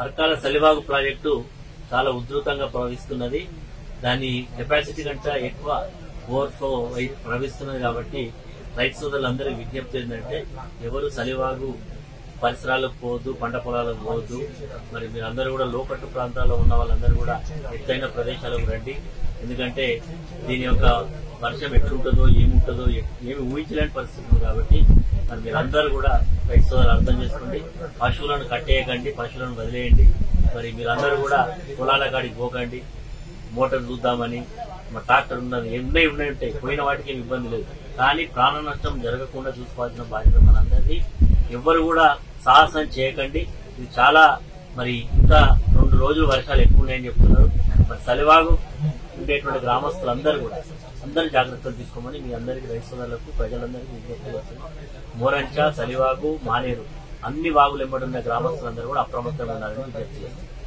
Parakala సలివాగు project చాలా ఉధృతంగా ప్రవహిస్తున్నది దాని కెపాసిటీ కంటే ఎక్కువ ఓవర్ఫ్లో అయి ప్రవహిస్తున్నది కాబట్టి రైతు సోదరులందరికీ విజ్ఞప్తి ఏంటంటే ఎవరు సలివాగు పరిసరాలకు పోవద్దు పంట పొలాలకు పోవద్దు మరి మీరందరూ కూడా లోకట్టు ప్రాంతాల్లో ఉన్న వాళ్ళందరూ కూడా ఎత్తైన ప్రదేశాలకు రండి ఎందుకంటే దీని యొక్క వర్షం ఎట్లుంటుందో ఏముంటుందో ఎ- ఏమి ఊహించలేని పరిస్థితి ఉంది కాబట్టి మరి మీరందరూ కూడా రైతు సోదరులు అర్థం చేసుకోండి పశువులను కట్టేయకండి పశువులను వదిలేయండి మరి మీరందరూ కూడా పొలాల కాడికి పోకండి మోటార్ చూద్దామని మా ట్రాక్టర్ ఉన్నది ఎన్నై ఉన్నాయి ఉంటాయి పోయిన వాటికి ఏమి ఇబ్బంది లేదు కానీ ప్రాణ నష్టం జరగకుండా చూసుకోవాల్సిన బాధ్యత మనందరిది ఎవ్వరు కూడా సాహసం చేయకండి ఇది చాలా మరి ఇంకా రెండు రోజులు వర్షాలు ఎక్కువ ఉన్నాయని చెప్తున్నారు మరి సలివాగు ఉండేటువంటి గ్రామస్తులందరూ కూడా అందరూ జాగ్రత్తలు తీసుకోమని మీ అందరికీ రైతు సోదరులకు ప్రజలందరికీ విజ్ఞప్తి చేస్తున్నాం మోరంచ సలివాగు మానేరు అన్ని వాగులు ఎంబడి ఉన్న గ్రామస్తులందరూ కూడా అప్రమత్తంగా ఉండాలని విజ్ఞప్తి చేస్తున్నారు